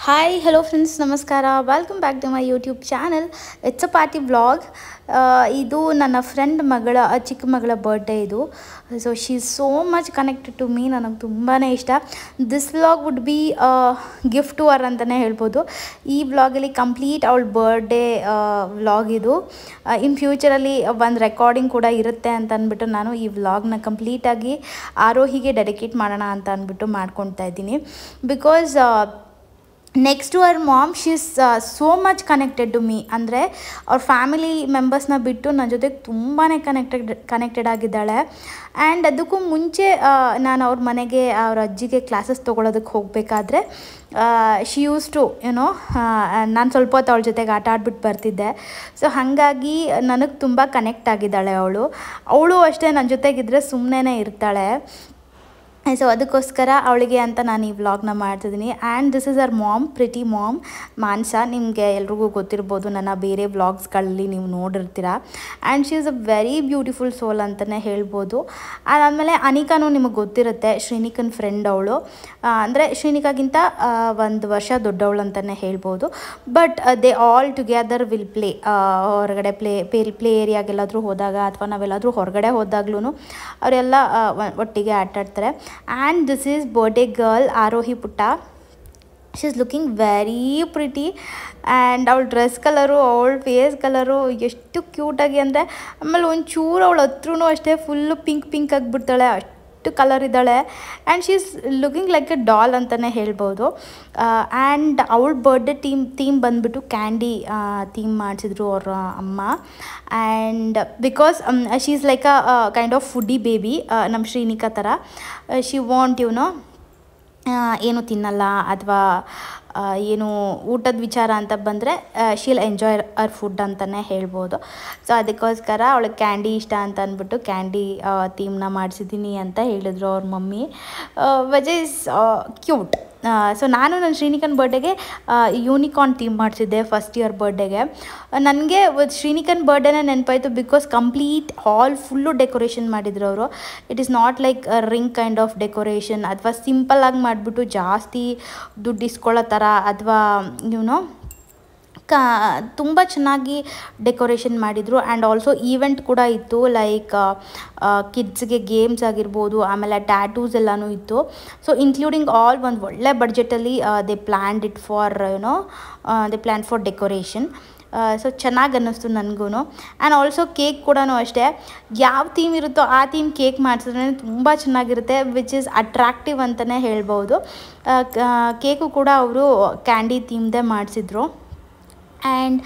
Hi hello friends ನಮಸ್ಕಾರ welcome back to my YouTube channel it's a party vlog ಇದು ನನ್ನ friend ಮಗಳ ಆ ಚಿಕ್ಕ ಮಗಳ ಬರ್ಡೇ ಇದು so she is so much connected to me ನನಗೆ ತುಂಬಾ ಇಷ್ಟ this vlog would be gift to our ಅಂತಲೇ ಹೇಳ್ಬೋದು ಈ ವ್ಲಾಗಲ್ಲಿ ಕಂಪ್ಲೀಟ್ ಅವಳ ಬರ್ಡೇ ವ್ಲಾಗ್ ಇದು ಇನ್ ಫ್ಯೂಚರಲ್ಲಿ ಒಂದು ರೆಕಾರ್ಡಿಂಗ್ ಕೂಡ ಇರುತ್ತೆ ಅಂತ ಅಂದ್ಬಿಟ್ಟು ನಾನು ಈ ವ್ಲಾಗ್ನ ಕಂಪ್ಲೀಟಾಗಿ ಆರೋಹಿಗೆ ಡೆಡಿಕೇಟ್ ಮಾಡೋಣ ಅಂತ ಅಂದ್ಬಿಟ್ಟು ಮಾಡ್ಕೊತಾ ಇದ್ದೀನಿ because next to our mom she's so much connected to me ಅಂದರೆ ಅವ್ರ ಫ್ಯಾಮಿಲಿ ಮೆಂಬರ್ಸ್ನ ಬಿಟ್ಟು ನನ್ನ ಜೊತೆಗೆ ತುಂಬಾ ಕನೆಕ್ಟೆಡ್ ಕನೆಕ್ಟೆಡ್ ಆಗಿದ್ದಾಳೆ ಆ್ಯಂಡ್ ಅದಕ್ಕೂ ಮುಂಚೆ ನಾನು ಅವ್ರ ಮನೆಗೆ ಅವ್ರ ಅಜ್ಜಿಗೆ ಕ್ಲಾಸಸ್ ತೊಗೊಳೋದಕ್ಕೆ ಹೋಗಬೇಕಾದ್ರೆ ಶಿ ಯೂಸ್ ಟು ಏನೋ ನಾನು ಸ್ವಲ್ಪ ಹೊತ್ತು ಅವಳ ಜೊತೆಗೆ ಆಟ ಆಡ್ಬಿಟ್ಟು ಬರ್ತಿದ್ದೆ ಸೊ ಹಾಗಾಗಿ ನನಗೆ ತುಂಬ ಕನೆಕ್ಟ್ ಆಗಿದ್ದಾಳೆ ಅವಳು ಅವಳು ಅಷ್ಟೇ ನನ್ನ ಜೊತೆಗಿದ್ರೆ ಸುಮ್ಮನೆ ಇರ್ತಾಳೆ ಸೊ ಅದಕ್ಕೋಸ್ಕರ ಅವಳಿಗೆ ಅಂತ ನಾನು ಈ ವ್ಲಾಗ್ನ ಮಾಡ್ತಿದ್ದೀನಿ and this is our mom pretty mom ಮಾನ್ಸ ನಿಮಗೆ ಎಲ್ರಿಗೂ ಗೊತ್ತಿರ್ಬೋದು ನನ್ನ ಬೇರೆ ವ್ಲಾಗ್ಸ್ಗಳಲ್ಲಿ ನೀವು ನೋಡಿರ್ತೀರ and she is a very beautiful soul ಅಂತಲೇ ಹೇಳ್ಬೋದು ಅದಾದಮೇಲೆ ಅನಿಕಾನು ನಿಮಗೆ ಗೊತ್ತಿರುತ್ತೆ ಶ್ರೀನಿಕನ್ ಫ್ರೆಂಡ್ ಅವಳು ಅಂದರೆ ಶ್ರೀನಿಕಾಗಿಂತ ಒಂದು ವರ್ಷ ದೊಡ್ಡವಳು ಅಂತಲೇ ಹೇಳ್ಬೋದು but they all together will play ಹೊರಗಡೆ ಪ್ಲೇ ಪೇ ಪ್ಲೇ ಏರಿಯಾಗೆಲ್ಲಾದರೂ ಹೋದಾಗ ಅಥವಾ ನಾವೆಲ್ಲಾದರೂ ಹೊರಗಡೆ ಹೋದಾಗ್ಲೂ ಅವರೆಲ್ಲ ಒಟ್ಟಿಗೆ ಆಟಾಡ್ತಾರೆ and this is birthday girl Aarohi ಪುಟ್ಟ she is looking very pretty and ಅವಳ ಡ್ರೆಸ್ ಕಲರು ಅವಳ ಫೇಸ್ ಕಲರು ಎಷ್ಟು ಕ್ಯೂಟಾಗಿ ಅಂದರೆ ಆಮೇಲೆ ಒಂಚೂರು ಅವಳ ಹತ್ರೂ ಅಷ್ಟೇ ಫುಲ್ಲು ಪಿಂಕ್ ಪಿಂಕ್ ಆಗಿಬಿಡ್ತಾಳೆ ಅಷ್ಟು ಕಲರ್ ಇದ್ದಾಳೆ and she is looking like a doll ಅಂತಲೇ ಹೇಳ್ಬೋದು ಆ್ಯಂಡ್ ಅವಳ ಬರ್ಡೇ ಟೀಮ್ ಥೀಮ್ ಬಂದುಬಿಟ್ಟು ಕ್ಯಾಂಡಿ ಥೀಮ್ ಮಾಡಿಸಿದ್ರು ಅವ್ರ ಅಮ್ಮ and because she is like a kind of foodie baby ನಮ್ಮ ಶ್ರೀನಿಕಾ ಥರ ಶಿ ವಾಂಟ್ ಇವನು ಏನು ತಿನ್ನಲ್ಲ ಅಥವಾ ಏನು ಊಟದ ವಿಚಾರ ಅಂತ ಬಂದರೆ ಶೀಲ್ ಎಂಜಾಯ್ ಅವರ್ ಫುಡ್ ಅಂತಲೇ ಹೇಳ್ಬೋದು ಸೊ ಅದಕ್ಕೋಸ್ಕರ ಅವಳಿಗೆ ಕ್ಯಾಂಡಿ ಇಷ್ಟ ಅಂತ ಅಂದ್ಬಿಟ್ಟು ಕ್ಯಾಂಡಿ ಥೀಮ್ನ ಮಾಡಿಸಿದ್ದೀನಿ ಅಂತ ಹೇಳಿದ್ರು ಅವ್ರ mummy was is cute so ನಾನು ನನ್ನ ಶ್ರೀನಿಕನ್ ಬರ್ಡೇಗೆ ಯೂನಿಕಾರ್ನ್ ಥೀಮ್ ಮಾಡಿಸಿದ್ದೆ ಫಸ್ಟ್ ಇಯರ್ ಬರ್ಡೇಗೆ ನನಗೆ ಶ್ರೀನಿಕನ್ ಬರ್ಡೇನೇ ನೆನಪಾಯಿತು because complete hall full decoration ಮಾಡಿದ್ರು ಅವರು it is not like ring kind of decoration ಅಥವಾ ಸಿಂಪಲ್ಲಾಗಿ ಮಾಡಿಬಿಟ್ಟು ಜಾಸ್ತಿ ದುಡ್ಡು ಇಸ್ಕೊಳ್ಳೋ ಥರ ಅಥವಾ ಇವನು ಕ ತುಂಬ ಚೆನ್ನಾಗಿ ಡೆಕೋರೇಷನ್ ಮಾಡಿದರು ಆ್ಯಂಡ್ ಆಲ್ಸೋ ಈವೆಂಟ್ ಕೂಡ ಇತ್ತು ಲೈಕ್ ಕಿಡ್ಸ್ಗೆ ಗೇಮ್ಸ್ ಆಗಿರ್ಬೋದು ಆಮೇಲೆ ಟ್ಯಾಟೂಸ್ ಎಲ್ಲನೂ ಇತ್ತು ಸೊ ಇನ್ಕ್ಲೂಡಿಂಗ್ ಆಲ್ ಒಂದು ಒಳ್ಳೆ ಬಡ್ಜೆಟಲ್ಲಿ they planned it for you know they plan for decoration so ಚೆನ್ನಾಗಿ ಅನ್ನಿಸ್ತು ನನಗೂ ಆ್ಯಂಡ್ ಆಲ್ಸೋ ಕೇಕ್ ಕೂಡ ಅಷ್ಟೇ ಯಾವ ಥೀಮ್ ಇರುತ್ತೋ ಆ ಥೀಮ್ ಕೇಕ್ ಮಾಡಿಸಿದ್ರೆ ತುಂಬ ಚೆನ್ನಾಗಿರುತ್ತೆ ವಿಚ್ ಇಸ್ ಅಟ್ರಾಕ್ಟಿವ್ ಅಂತಲೇ ಹೇಳ್ಬೋದು ಕೇಕು ಕೂಡ ಅವರು ಕ್ಯಾಂಡಿ ಥೀಮ್ದೇ ಮಾಡಿಸಿದ್ರು ಆ್ಯಂಡ್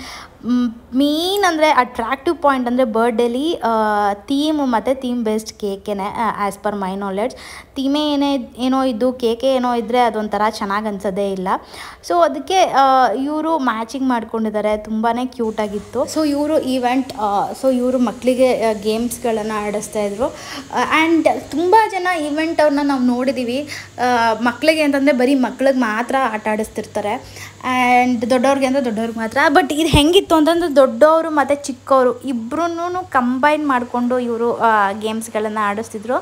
ಮೇನ್ ಅಂದರೆ ಅಟ್ರಾಕ್ಟಿವ್ ಪಾಯಿಂಟ್ ಅಂದರೆ ಬರ್ಡೇಲಿ ಥೀಮ್ ಮತ್ತು ಥೀಮ್ ಬೇಸ್ಡ್ ಕೇಕೇನೆ ಆ್ಯಸ್ ಪರ್ ಮೈ ನಾಲೆಡ್ಜ್ ಥೀಮೇ ಏನೇ ಏನೋ ಇದ್ದು ಕೇಕೆ ಏನೋ ಇದ್ದರೆ ಅದೊಂಥರ ಚೆನ್ನಾಗಿ ಅನ್ಸೋದೇ ಇಲ್ಲ ಸೊ ಅದಕ್ಕೆ ಇವರು ಮ್ಯಾಚಿಂಗ್ ಮಾಡ್ಕೊಂಡಿದ್ದಾರೆ ತುಂಬಾ ಕ್ಯೂಟಾಗಿತ್ತು ಸೊ ಇವರು ಈವೆಂಟ್ ಸೊ ಇವರು ಮಕ್ಕಳಿಗೆ ಗೇಮ್ಸ್ಗಳನ್ನು ಆಡಿಸ್ತಾ ಇದ್ರು ಆ್ಯಂಡ್ ತುಂಬ ಜನ ಈವೆಂಟ್ ಅವ್ರನ್ನ ನಾವು ನೋಡಿದ್ದೀವಿ ಮಕ್ಕಳಿಗೆ ಅಂತಂದರೆ ಬರೀ ಮಕ್ಳಿಗೆ ಮಾತ್ರ ಆಟ ಆಡಿಸ್ತಿರ್ತಾರೆ ಆ್ಯಂಡ್ ದೊಡ್ಡವ್ರಿಗೆ ಅಂದರೆ ದೊಡ್ಡವ್ರಿಗೆ ಮಾತ್ರ ಬಟ್ ಇದು ಹೆಂಗಿತ್ತು ಅಂತಂದ್ರೆ ದೊಡ್ಡವರು ಮತ್ತು ಚಿಕ್ಕವರು ಇಬ್ಬರೂ ಕಂಬೈನ್ ಮಾಡಿಕೊಂಡು ಇವರು ಗೇಮ್ಸ್ಗಳನ್ನು ಆಡಿಸ್ತಿದ್ರು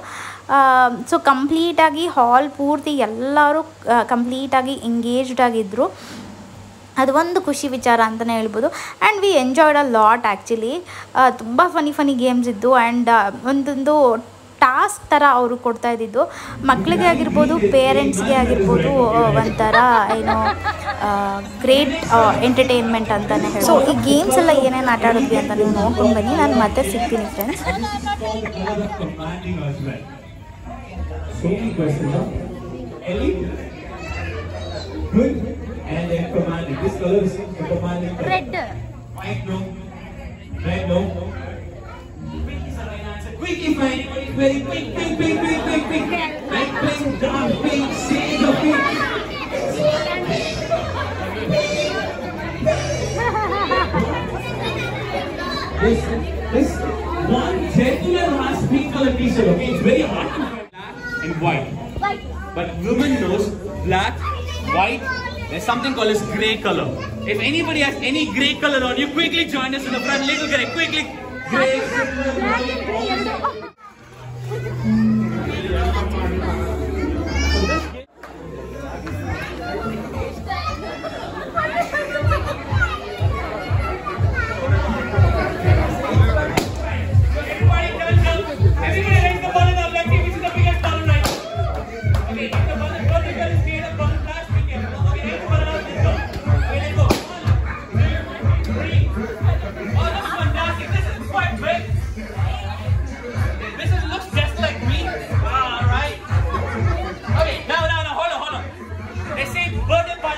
ಸೊ ಕಂಪ್ಲೀಟಾಗಿ ಹಾಲ್ ಪೂರ್ತಿ ಎಲ್ಲರೂ ಕಂಪ್ಲೀಟಾಗಿ ಎಂಗೇಜ್ಡ್ ಆಗಿದ್ದರು ಅದು ಒಂದು ಖುಷಿ ವಿಚಾರ ಅಂತಲೇ ಹೇಳ್ಬೋದು and we enjoyed a lot actually ತುಂಬ ಫನಿ ಫನಿ ಗೇಮ್ಸ್ ಇದ್ದು ಆ್ಯಂಡ್ ಒಂದೊಂದು ಟಾಸ್ಕ್ ಥರ ಅವರು ಕೊಡ್ತಾ ಇದ್ದಿದ್ದು ಮಕ್ಕಳಿಗೆ ಆಗಿರ್ಬೋದು ಪೇರೆಂಟ್ಸ್ಗೆ ಆಗಿರ್ಬೋದು ಒಂಥರ ಏನು ಗ್ರೇಟ್ ಎಂಟರ್ಟೈನ್ಮೆಂಟ್ ಅಂತಲೇ ಹೇಳಿ ಸೊ ಈ ಗೇಮ್ಸ್ ಎಲ್ಲ ಏನೇನು ಆಟ ಆಡಿದ್ವಿ ಅಂತ ನೀವು ನೋಡ್ಕೊಂಡು ಬನ್ನಿ ನಾನು ಮತ್ತೆ ಸಿಗ್ತೀನಿ friends And then commanding. This color is commanding. Red. White no. Red no. Pink is the right answer. Quickly find it. Very quick, quick, quick, quick, quick, quick. Red, pink, down, pink, shade of pink. This, this one gentleman has pink color t-shirt. Okay, it's very hard to find black and white. But women knows black, white. There's something called as grey color. If anybody has any grey color on you, quickly join us in the front. Little grey, quickly. Grey.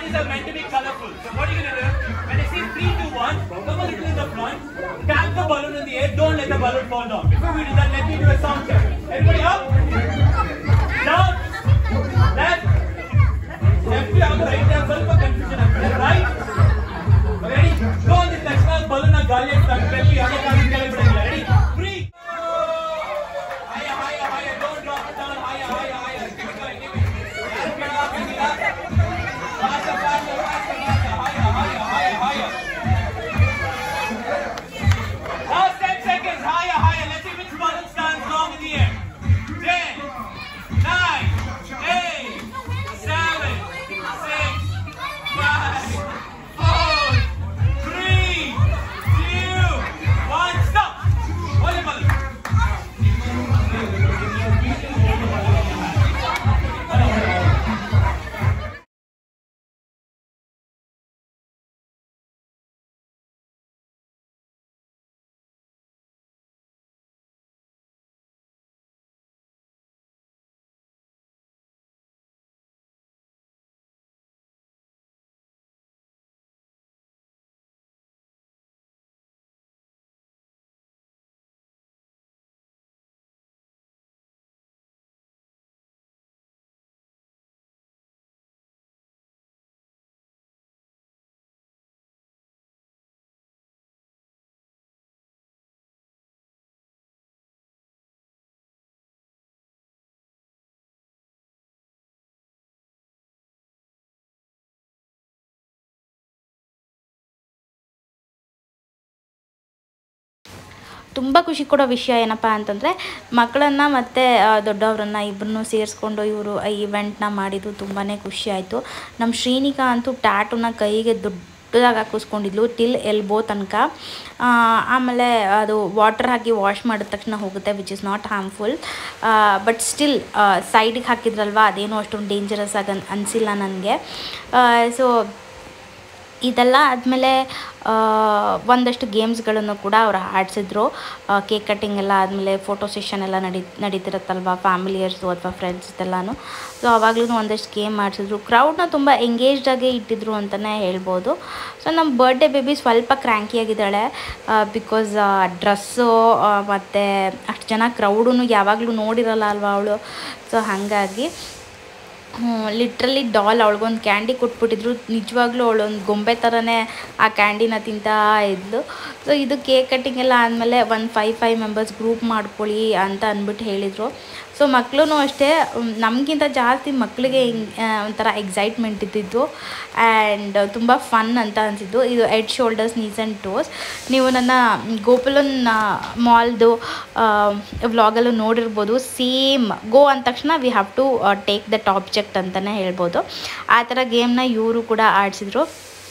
parties are meant to be colorful. So what are you gonna do? When I say three, two, one, come a little in the front, tap the balloon in the air. Don't let the balloon fall down. Before we do that, let me do a sound check. Everybody up, down, left, left down, right down. ಸ್ವಲ್ಪ confusion ಆಗ್ತದೆ. Right. Ready? Go on the ತಕ್ಷಣ balloon ನ ಗಾಳಿಯಲ್ಲಿ ತಟ್ಟಬೇಕು. ಯಾವುದೇ ಕಾರಣಕ್ಕೂ ಕೆಳಗೆ ಬಿಡಂಗಿಲ್ಲ. Ready? Three. Higher, higher, higher. Don't drop it down. Higher, higher, higher. Keep it going. Keep it. ಯಾರು ಕೆಳಗಾಗಂಗಿಲ್ಲ. Faster, faster, faster, faster. Higher, higher, higher, higher. Last 10 seconds. Higher, higher. Let's see which balloon stands long in the air. 10, 9, 8, 7, 6, 5, 4, 3, 2, 1. Stop. Hold the balloon. ತುಂಬ ಖುಷಿ ಕೊಡೋ ವಿಷಯ ಏನಪ್ಪ ಅಂತಂದರೆ ಮಕ್ಕಳನ್ನು ಮತ್ತು ದೊಡ್ಡವರನ್ನ ಇಬ್ಬರನ್ನೂ ಸೇರಿಸ್ಕೊಂಡು ಇವರು ಈ ಇವೆಂಟ್ನ ಮಾಡಿದ್ದು ತುಂಬಾ ಖುಷಿ ಆಯಿತು ನಮ್ಮ ಶ್ರೀನಿಕಾ ಅಂತೂ ಟ್ಯಾಟುನ ಕೈಗೆ ದೊಡ್ಡದಾಗಿ ಹಾಕಿಸ್ಕೊಂಡಿದ್ಲು ಟಿಲ್ ಎಲ್ಬೋ ತನಕ ಆ, ಆಮೇಲೆ ಅದು ವಾಟರ್ ಹಾಕಿ ವಾಶ್ ಮಾಡಿದ ತಕ್ಷಣ ಹೋಗುತ್ತೆ which is not harmful but still ಸೈಡಿಗೆ ಹಾಕಿದ್ರಲ್ವ ಅದೇನೋ ಅಷ್ಟೊಂದು ಡೇಂಜರಸ್ ಆಗಿ ಅನ್ ಅನಿಸಿಲ್ಲ ನನಗೆ ಸೊ ಇದೆಲ್ಲ ಆದಮೇಲೆ ಒಂದಷ್ಟು ಗೇಮ್ಸ್ಗಳನ್ನು ಕೂಡ ಅವ್ರು ಆಡಿಸಿದ್ರು ಕೇಕ್ ಕಟ್ಟಿಂಗ್ ಎಲ್ಲ ಆದಮೇಲೆ ಫೋಟೋ ಸೆಷನ್ ಎಲ್ಲ ನಡಿ ನಡೀತಿರುತ್ತಲ್ವ ಫ್ಯಾಮಿಲಿಯರ್ಸು ಅಥವಾ ಫ್ರೆಂಡ್ಸ್ ಎಲ್ಲನೂ ಸೊ ಅವಾಗ್ಲೂ ಒಂದಷ್ಟು ಗೇಮ್ ಮಾಡಿಸಿದ್ರು ಕ್ರೌಡ್ನ ತುಂಬ ಎಂಗೇಜ್ಡಾಗೆ ಇಟ್ಟಿದ್ರು ಅಂತಲೇ ಹೇಳ್ಬೋದು ಸೊ ನಮ್ಮ ಬರ್ಡೇ ಬೇಬಿ ಸ್ವಲ್ಪ ಕ್ರ್ಯಾಂಕಿಯಾಗಿದ್ದಾಳೆ ಬಿಕಾಸ್ ಡ್ರೆಸ್ಸು ಮತ್ತು ಅಷ್ಟು ಜನ ಕ್ರೌಡೂ ಯಾವಾಗಲೂ ನೋಡಿರಲ್ಲ ಅಲ್ವಾ ಅವಳು ಸೊ ಹಾಗಾಗಿ ಲಿಟ್ರಲಿ ಡಾಲ್ ಅವಳಿಗೊಂದು ಕ್ಯಾಂಡಿ ಕೊಟ್ಬಿಟ್ಟಿದ್ರು ನಿಜವಾಗ್ಲೂ ಅವಳೊಂದು ಗೊಂಬೆ ಥರನೇ ಆ ಕ್ಯಾಂಡಿನ ತಿಂತಾ ಇದ್ಲು ಸೊ ಇದು ಕೇಕ್ ಕಟ್ಟಿಂಗ್ ಎಲ್ಲ ಆದಮೇಲೆ ಒಂದು ಫೈವ್ ಫೈವ್ ಮೆಂಬರ್ಸ್ ಗ್ರೂಪ್ ಮಾಡ್ಕೊಳ್ಳಿ ಅಂತ ಅಂದ್ಬಿಟ್ಟು ಹೇಳಿದರು ಸೊ ಮಕ್ಕಳು ಅಷ್ಟೇ ನಮಗಿಂತ ಜಾಸ್ತಿ ಮಕ್ಕಳಿಗೆ ಒಂಥರ ಎಕ್ಸೈಟ್ಮೆಂಟ್ ಇದ್ದಿದ್ದು ಆ್ಯಂಡ್ ತುಂಬ ಫನ್ ಅಂತ ಅನಿಸಿದ್ದು ಇದು head shoulders knees and toes ನೀವು ನನ್ನ ಗೋಪುಲನ್ ಮಾಲ್ದು ವ್ಲಾಗಲ್ಲೂ ನೋಡಿರ್ಬೋದು ಸೇಮ್ ಗೋ ಅಂದ ತಕ್ಷಣ we have to take that object ಅಂತಲೇ ಹೇಳ್ಬೋದು ಆ ಥರ ಗೇಮ್ನ ಇವರು ಕೂಡ ಆಡಿಸಿದ್ರು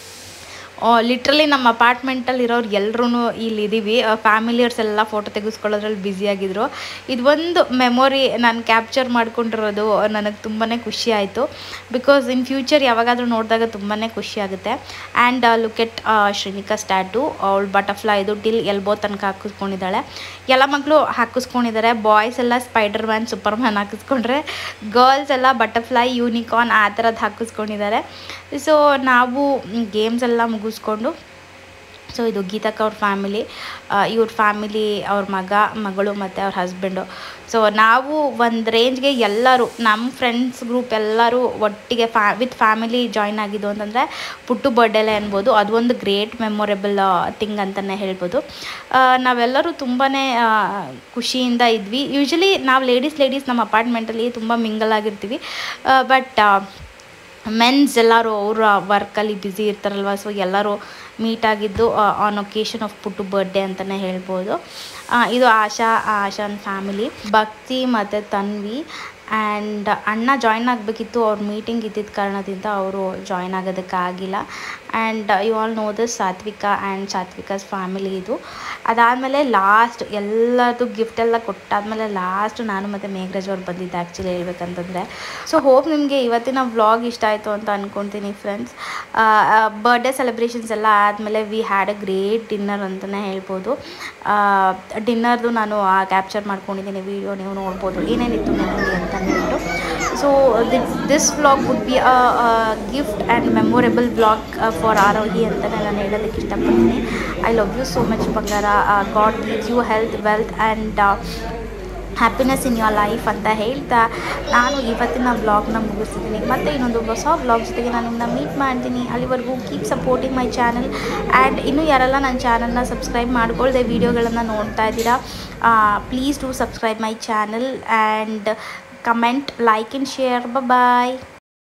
ಲಿಟ್ರಲಿ ನಮ್ಮ ಅಪಾರ್ಟ್ಮೆಂಟಲ್ಲಿ ಇರೋರು ಎಲ್ಲರೂ ಇಲ್ಲಿ ಇದ್ದೀವಿ ಫ್ಯಾಮಿಲಿಯರ್ಸ್ ಎಲ್ಲ ಫೋಟೋ ತೆಗೆಸ್ಕೊಳ್ಳೋದ್ರಲ್ಲಿ ಬ್ಯುಸಿಯಾಗಿದ್ದರು ಇದು ಒಂದು ಮೆಮೊರಿ ನಾನು ಕ್ಯಾಪ್ಚರ್ ಮಾಡ್ಕೊಂಡಿರೋದು ನನಗೆ ತುಂಬಾ ಖುಷಿ ಆಯಿತು ಬಿಕಾಸ್ ಇನ್ ಫ್ಯೂಚರ್ ಯಾವಾಗಾದರೂ ನೋಡಿದಾಗ ತುಂಬಾ ಖುಷಿ ಆಗುತ್ತೆ ಆ್ಯಂಡ್ ಲುಕ್ ಎಟ್ ಶ್ರೀನಿಕಾ ಸ್ಟ್ಯಾಟು ಅವಳು ಬಟರ್ಫ್ಲೈದು ಟಿಲ್ ಎಲ್ಬೋ ತನಕ ಹಾಕಿಸ್ಕೊಂಡಿದ್ದಾಳೆ ಎಲ್ಲ ಮಕ್ಕಳು ಹಾಕಿಸ್ಕೊಂಡಿದ್ದಾರೆ ಬಾಯ್ಸ್ ಎಲ್ಲ ಸ್ಪೈಡರ್ ಮ್ಯಾನ್ ಸೂಪರ್ ಮ್ಯಾನ್ ಹಾಕಿಸ್ಕೊಂಡ್ರೆ ಗರ್ಲ್ಸ್ ಎಲ್ಲ ಬಟರ್ಫ್ಲೈ ಯೂನಿಕಾರ್ನ್ ಆ ಥರದ್ದು ಹಾಕಿಸ್ಕೊಂಡಿದ್ದಾರೆ ಸೊ ನಾವು ಗೇಮ್ಸ್ ಎಲ್ಲ ಮುಗಿಸ್ಕೊಂಡು ಸೊ ಇದು ಗೀತಕ್ಕ ಅವ್ರ ಫ್ಯಾಮಿಲಿ ಇವ್ರ ಫ್ಯಾಮಿಲಿ ಅವ್ರ ಮಗ ಮಗಳು ಮತ್ತು ಅವ್ರ ಹಸ್ಬೆಂಡು ಸೊ ನಾವು ಒಂದು ರೇಂಜ್ಗೆ ಎಲ್ಲರೂ ನಮ್ಮ ಫ್ರೆಂಡ್ಸ್ ಗ್ರೂಪ್ ಎಲ್ಲರೂ ಒಟ್ಟಿಗೆ ಫ್ಯಾ ವಿತ್ ಫ್ಯಾಮಿಲಿ ಜಾಯ್ನ್ ಆಗಿದ್ದು ಅಂತಂದರೆ ಪುಟ್ಟು ಬರ್ಡೇಲೆ ಅನ್ಬೋದು ಅದು ಒಂದು ಗ್ರೇಟ್ ಮೆಮೊರೇಬಲ್ ಥಿಂಗ್ ಅಂತಲೇ ಹೇಳ್ಬೋದು ಆ, ನಾವೆಲ್ಲರೂ ತುಂಬಾ ಖುಷಿಯಿಂದ ಇದ್ವಿ ಯೂಶ್ವಲಿ ನಾವು ಲೇಡೀಸ್ ಲೇಡೀಸ್ ನಮ್ಮ ಅಪಾರ್ಟ್ಮೆಂಟಲ್ಲಿ ತುಂಬ ಮಿಂಗಲ್ ಆಗಿರ್ತೀವಿ ಬಟ್ ಮೆನ್ಸ್ ಎಲ್ಲರೂ ಅವರ ವರ್ಕಲ್ಲಿ ಬ್ಯುಸಿ ಇರ್ತಾರಲ್ವ ಸೊ ಎಲ್ಲರೂ ಮೀಟ್ ಆಗಿದ್ದು on occasion of Puttu birthday ಅಂತಲೇ ಹೇಳ್ಬೋದು ಆ, ಇದು ಆಶಾ ಆಶಾನ್ ಫ್ಯಾಮಿಲಿ ಭಕ್ತಿ ಮತ್ತು ತನ್ವಿ ಆ್ಯಂಡ್ ಅಣ್ಣ ಜಾಯ್ನ್ ಆಗಬೇಕಿತ್ತು ಅವ್ರ ಮೀಟಿಂಗ್ ಇದ್ದಿದ್ದ ಕಾರಣದಿಂದ ಅವರು ಜಾಯ್ನ್ ಆಗೋದಕ್ಕಾಗಿಲ್ಲ and you all know this Sathvika and Sathvika's family ಇದು ಅದಾದಮೇಲೆ ಲಾಸ್ಟ್ ಎಲ್ಲದು ಗಿಫ್ಟ್ ಎಲ್ಲ ಕೊಟ್ಟಾದಮೇಲೆ ಲಾಸ್ಟ್ ನಾನು ಮತ್ತು ಮೇಘರಾಜ್ ಅವ್ರು ಬಂದಿದ್ದೆ ಆ್ಯಕ್ಚುಲಿ ಹೇಳ್ಬೇಕಂತಂದರೆ ಸೊ ಹೋಪ್ ನಿಮಗೆ ಇವತ್ತಿನ ವ್ಲಾಗ್ ಇಷ್ಟ ಆಯಿತು ಅಂತ ಅಂದ್ಕೊತೀನಿ ಫ್ರೆಂಡ್ಸ್ ಬರ್ಡೇ ಸೆಲೆಬ್ರೇಷನ್ಸ್ ಎಲ್ಲ ಆದಮೇಲೆ we had a great dinner ಅಂತಲೇ ಹೇಳ್ಬೋದು ಡಿನ್ನರ್ದು ನಾನು ಕ್ಯಾಪ್ಚರ್ ಮಾಡ್ಕೊಂಡಿದ್ದೀನಿ ವಿಡಿಯೋ ನೀವು ನೋಡ್ಬೋದು ಏನೇನಿತ್ತು ಮೆಮೊರಿ ಅಂತ ಅಂದ್ಬಿಟ್ಟು so this vlog would be a gift and memorable vlog for Aarohi ಅಂತ ನಾನು ಹೇಳೋದಕ್ಕೆ ಇಷ್ಟಪಡ್ತೀನಿ I love you so much ಬಂಗಾರ God gives you health wealth and happiness in your life ಅಂತ ಹೇಳ್ತಾ ನಾನು ಇವತ್ತಿನ ವ್ಲಾಗ್ನ ಮುಗಿಸ್ತಿದ್ದೀನಿ ಮತ್ತು ಇನ್ನೊಂದು ಹೊಸ ವ್ಲಾಗ್ ಜೊತೆಗೆ ನಾನು ನಿಮ್ಮನ್ನ ಮೀಟ್ ಮಾಡ್ತೀನಿ ಅಲ್ಲಿವರೆಗೂ keep supporting my channel and ಇನ್ನೂ ಯಾರೆಲ್ಲ ನನ್ನ ಚಾನಲ್ನ ಸಬ್ಸ್ಕ್ರೈಬ್ ಮಾಡ್ಕೊಳ್ದೆ ವೀಡಿಯೋಗಳನ್ನು ನೋಡ್ತಾ ಇದ್ದೀರಾ please do subscribe my channel and comment like and share bye